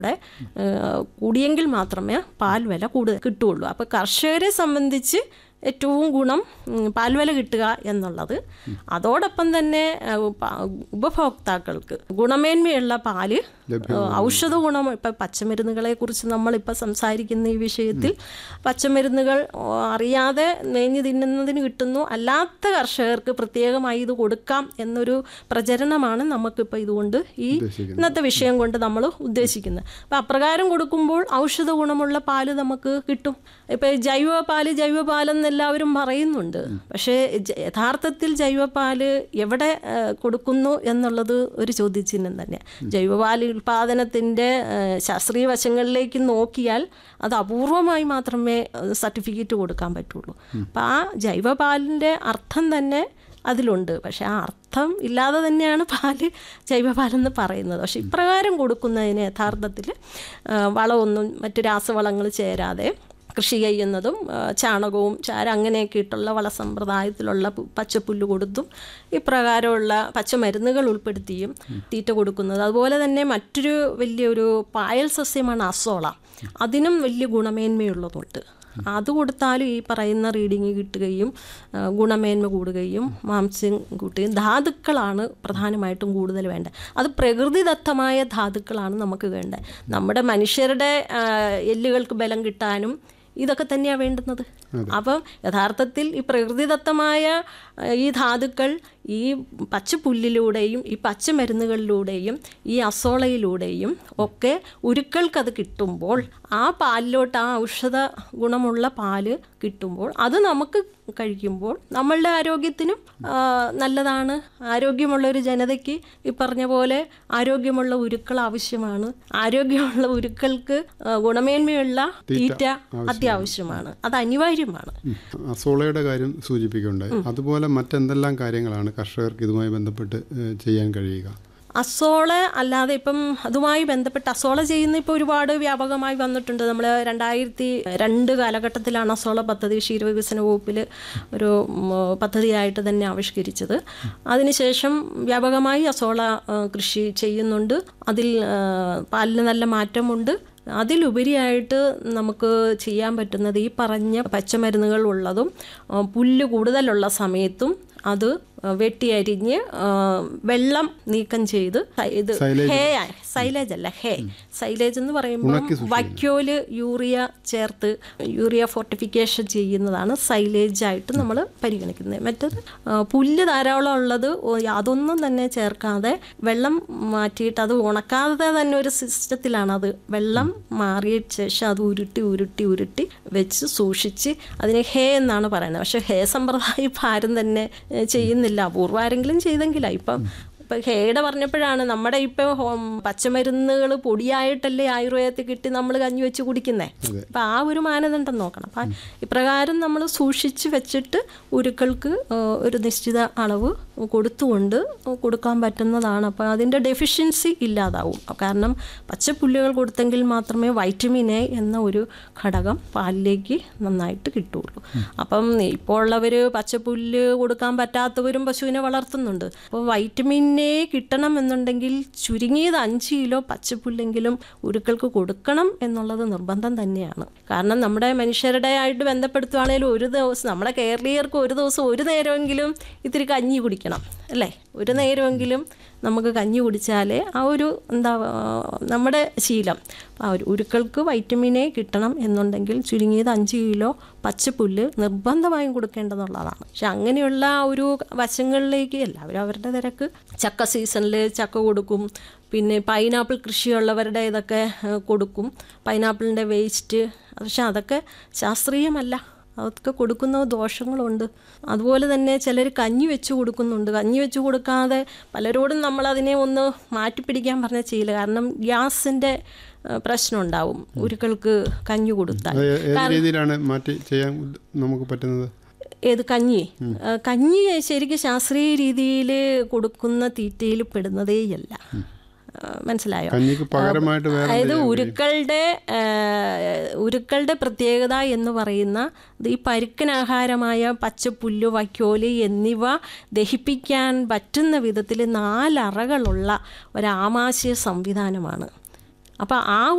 ഇവിടെ കൂടിയെങ്കിൽ മാത്രമേ പാൽ വില കൂടുതൽ കിട്ടുകയുള്ളൂ അപ്പോൾ കർഷകരെ സംബന്ധിച്ച് ഏറ്റവും ഗുണം ഉം, പാൽവില കിട്ടുക എന്നുള്ളത് അതോടൊപ്പം തന്നെ ആ, പ- ഉപഭോക്താക്കൾക്ക് ഗുണമേന്മയുള്ള പാല് ഔഷധ ഗുണം ഇപ്പം പച്ചമരുന്നുകളെ കുറിച്ച് നമ്മളിപ്പോൾ സംസാരിക്കുന്ന ഈ വിഷയത്തിൽ പച്ചമരുന്നുകൾ ഓ, അറിയാതെ മേഞ്ഞു തിന്നുന്നതിന് കിട്ടുന്നു അല്ലാത്ത കർഷകർക്ക് പ്രത്യേകമായി ഇത് കൊടുക്കാം എന്നൊരു പ്രചരണമാണ് നമുക്കിപ്പോൾ ഇതുകൊണ്ട് ഈ ഇന്നത്തെ വിഷയം കൊണ്ട് നമ്മൾ ഉദ്ദേശിക്കുന്നത് അപ്പം അപ്രകാരം കൊടുക്കുമ്പോൾ ഔഷധ ഗുണമുള്ള പാല് നമുക്ക് കിട്ടും ഇപ്പം ജൈവ പാല് ജൈവ പാലെന്ന് എല്ലാവരും പറയുന്നുണ്ട് പക്ഷേ ജ- യഥാർത്ഥത്തിൽ ജൈവ പാല് എവിടെ ആ, കൊടുക്കുന്നു എന്നുള്ളത് ഒരു ചോദ്യചിഹ്നം തന്നെയാണ് ജൈവപാൽ ഉൽപാദനത്തിൻ്റെ ശാസ്ത്രീയ വശങ്ങളിലേക്ക് നോക്കിയാൽ അത് അപൂർവമായി മാത്രമേ സർട്ടിഫിക്കറ്റ് കൊടുക്കാൻ പറ്റുള്ളൂ അപ്പം ആ ജൈവപാലിൻ്റെ അർത്ഥം തന്നെ അതിലുണ്ട് പക്ഷെ ആ അർത്ഥം ഇല്ലാതെ തന്നെയാണ് പാല് ജൈവപാലെന്ന് പറയുന്നത് പക്ഷെ ഇപ്രകാരം കൊടുക്കുന്നതിന് യഥാർത്ഥത്തിൽ ആ, വളമൊന്നും മറ്റു രാസവളങ്ങൾ ചേരാതെ കൃഷി ചെയ്യുന്നതും ആ, ചാണകവും ചാര അങ്ങനെയൊക്കെ ഇട്ടുള്ള വളസമ്പ്രദായത്തിലുള്ള പു- പച്ചപ്പുല്ല് കൊടുത്തും ഇപ്രകാരമുള്ള പച്ചമരുന്നുകൾ ഉൾപ്പെടുത്തിയും തീറ്റ കൊടുക്കുന്നത് അതുപോലെ തന്നെ മറ്റൊരു വലിയൊരു പായൽ സസ്യമാണ് അസോള അതിനും വലിയ ഗുണമേന്മയുള്ളതുണ്ട് അത് കൊടുത്താലും ഈ പറയുന്ന റീഡിങ് കിട്ടുകയും ആ, ഗുണമേന്മ കൂടുകയും മാംസ്യം കൂട്ടുകയും ധാതുക്കളാണ് പ്രധാനമായിട്ടും കൂടുതൽ വേണ്ടത് അത് പ്രകൃതിദത്തമായ ധാതുക്കളാണ് നമുക്ക് വേണ്ടത് നമ്മുടെ മനുഷ്യരുടെ ആ, എല്ലുകൾക്ക് ബലം കിട്ടാനും ഇതൊക്കെ തന്നെയാണ് വേണ്ടുന്നത് അപ്പം യഥാർത്ഥത്തിൽ ഈ പ്രകൃതിദത്തമായ ആ, ഈ ധാതുക്കൾ ഈ പച്ചപ്പുല്ലിലൂടെയും ഈ പച്ചമരുന്നുകളിലൂടെയും ഈ അസോളയിലൂടെയും ഒക്കെ ഉരുക്കൾക്കത് കിട്ടുമ്പോൾ ആ പാലിലോട്ട് ആ ഔഷധ ഗുണമുള്ള പാല് കിട്ടുമ്പോൾ അത് നമുക്ക് കഴിക്കുമ്പോൾ നമ്മളുടെ ആരോഗ്യത്തിനും ആ, നല്ലതാണ് ആരോഗ്യമുള്ള ഒരു ജനതയ്ക്ക് ഈ പറഞ്ഞ പോലെ ആരോഗ്യമുള്ള ഉരുക്കൾ ആവശ്യമാണ് ആരോഗ്യമുള്ള ഉരുക്കൾക്ക് ആ, ഗുണമേന്മയുള്ള തീറ്റ അത്യാവശ്യമാണ് അത് അനിവാര്യമാണ് അസോളയുടെ കാര്യം സൂചിപ്പിക്കുകയുണ്ടായി അതുപോലെ മറ്റെന്തെല്ലാം കാര്യങ്ങളാണ് കർഷകർക്ക് ഇതുമായി ബന്ധപ്പെട്ട് ഏഹ്, ചെയ്യാൻ കഴിയുക അസോള അല്ലാതെ ഇപ്പം അതുമായി ബന്ധപ്പെട്ട് അസോള ചെയ്യുന്ന ഇപ്പോൾ ഒരുപാട് വ്യാപകമായി വന്നിട്ടുണ്ട് നമ്മൾ രണ്ടായിരത്തി രണ്ട് കാലഘട്ടത്തിലാണ് അസോള പദ്ധതി ക്ഷീരവികസന വകുപ്പിൽ ഒരു ഉം, പദ്ധതിയായിട്ട് തന്നെ ആവിഷ്കരിച്ചത് അതിനുശേഷം വ്യാപകമായി അസോള ആ, കൃഷി ചെയ്യുന്നുണ്ട് അതിൽ ആ, പാലിന് നല്ല മാറ്റമുണ്ട് അതിലുപരിയായിട്ട് നമുക്ക് ചെയ്യാൻ പറ്റുന്നത് ഈ പറഞ്ഞ പച്ചമരുന്നുകൾ ഉള്ളതും ആ, പുല്ല് കൂടുതലുള്ള സമയത്തും അത് വെട്ടിയരിഞ്ഞ് ആ, വെള്ളം നീക്കം ചെയ്ത് സൈ- ഇത് ഹേ സൈലേജ് അല്ല ഹേ സൈലേജ് എന്ന് പറയുമ്പോൾ വൈക്കോല് യൂറിയ ചേർത്ത് യൂറിയ ഫോർട്ടിഫിക്കേഷൻ ചെയ്യുന്നതാണ് സൈലേജ് ആയിട്ട് നമ്മൾ പരിഗണിക്കുന്നത് മറ്റത് ആ, പുല്ല് ധാരാളം ഉള്ളത് ഓ- അതൊന്നും തന്നെ ചേർക്കാതെ വെള്ളം മാറ്റിയിട്ട് അത് ഉണക്കാതെ തന്നെ ഒരു സിസ്റ്റത്തിലാണ് അത് വെള്ളം മാറിയ ശേഷം അത് ഉരുട്ടി ഉരുട്ടി ഉരുട്ടി വെച്ച് സൂക്ഷിച്ച് അതിന് ഹേ എന്നാണ് പറയുന്നത് പക്ഷെ ഹേ സമ്പ്രദായം ഇപ്പം ആരും തന്നെ ഏഹ്, ചെയ്യുന്നില്ല അപൂർവം ആരെങ്കിലും ചെയ്തെങ്കിലാ ഇപ്പം ഇപ്പം ഹേയുടെ പറഞ്ഞപ്പോഴാണ് നമ്മുടെ ഇപ്പോൾ ഹോം പച്ചമരുന്നുകൾ പൊടിയായിട്ടല്ലേ ആയുർവേദത്തിൽ കിട്ടി നമ്മൾ കഞ്ഞി വെച്ച് കുടിക്കുന്നേ അപ്പം ആ ഒരു മാനദണ്ഡം നോക്കണം അപ്പം ഇപ്രകാരം നമ്മൾ സൂക്ഷിച്ച് വെച്ചിട്ട് ഉരുക്കൾക്ക് ഏഹ്, ഒരു നിശ്ചിത അളവ് കൊടുത്തുകൊണ്ട് കൊടുക്കാൻ പറ്റുന്നതാണ് അപ്പോൾ അതിൻ്റെ ഡെഫിഷ്യൻസി ഇല്ലാതാവും കാരണം പച്ചപ്പുല്ലുകൾ കൊടുത്തെങ്കിൽ മാത്രമേ വൈറ്റമിൻ എ എന്ന ഒരു ഘടകം പാലിലേക്ക് നന്നായിട്ട് കിട്ടുള്ളൂ അപ്പം ഇപ്പോൾ ഉള്ളവർ പച്ചപ്പുല്ല് കൊടുക്കാൻ പറ്റാത്തവരും പശുവിനെ വളർത്തുന്നുണ്ട് അപ്പോൾ വൈറ്റമിൻ എ കിട്ടണം എന്നുണ്ടെങ്കിൽ ചുരുങ്ങിയത് അഞ്ച് കിലോ പച്ചപ്പുല്ലെങ്കിലും ഉരുക്കൾക്ക് കൊടുക്കണം എന്നുള്ളത് നിർബന്ധം തന്നെയാണ് കാരണം നമ്മുടെ മനുഷ്യരുടെ ആയിട്ട് ബന്ധപ്പെടുത്തുവാണെങ്കിലും ഒരു ദിവസം നമ്മുടെ കേരളീയർക്ക് ഒരു ദിവസം ഒരു നേരമെങ്കിലും ഇത്തിരി കഞ്ഞി കുടിക്കണം അല്ലേ ഒരു നേരമെങ്കിലും നമുക്ക് കഞ്ഞി കുടിച്ചാലേ ആ ഒരു എന്താ ആ, നമ്മുടെ ശീലം ആ ഒരു ഉരുക്കൾക്ക് വൈറ്റമിൻ എ കിട്ടണം എന്നുണ്ടെങ്കിൽ ചുരുങ്ങിയത് അഞ്ച് കിലോ പച്ചപ്പുല്ല് നിർബന്ധമായും കൊടുക്കേണ്ടതുള്ളതാണ് പക്ഷെ അങ്ങനെയുള്ള ആ ഒരു വശങ്ങളിലേക്ക് എല്ലാവരും അവരുടെ തിരക്ക് ചക്ക സീസണിൽ ചക്ക കൊടുക്കും പിന്നെ പൈനാപ്പിൾ കൃഷിയുള്ളവരുടെ ഇതൊക്കെ ഏഹ്, കൊടുക്കും പൈനാപ്പിളിൻ്റെ വേസ്റ്റ് പക്ഷെ അതൊക്കെ ശാസ്ത്രീയമല്ല അതൊക്കെ കൊടുക്കുന്ന ദോഷങ്ങളുണ്ട് അതുപോലെ തന്നെ ചിലർ കഞ്ഞി വെച്ച് കൊടുക്കുന്നുണ്ട് കഞ്ഞി വെച്ച് കൊടുക്കാതെ പലരോടും നമ്മളതിനെ ഒന്ന് മാറ്റിപ്പിടിക്കാൻ പറഞ്ഞ ചെയ്യില്ല കാരണം ഗ്യാസിൻ്റെ പ്രശ്നം ഉണ്ടാവും ഉരുക്കൾക്ക് കഞ്ഞി കൊടുത്താൽ അത് ഏ- ഏത് രീതിയിലാണ് മാറ്റി ചെയ്യാൻ ഉദ്ദ- നമുക്ക് പറ്റുന്നത് ഏത് കഞ്ഞി ആ, കഞ്ഞി ശരിക്കും ശാസ്ത്രീയ രീതിയിൽ കൊടുക്കുന്ന തീറ്റയിൽ പെടുന്നതേയല്ല ആ, മനസ്സിലായോ കഞ്ഞിക്ക് പകരമായിട്ട് വേറെ അതായത് ഉരുക്കളുടെ ആ, ഉരുക്കളുടെ പ്രത്യേകത എന്ന് പറയുന്ന ഇത് ഈ പരുക്കനാഹാരമായ പച്ചപ്പുല്ല് വൈക്കോല് എന്നിവ ദഹിപ്പിക്കാൻ പറ്റുന്ന വിധത്തിൽ നാലറകളുള്ള ഒരാമാശയ സംവിധാനമാണ് അപ്പോൾ ആ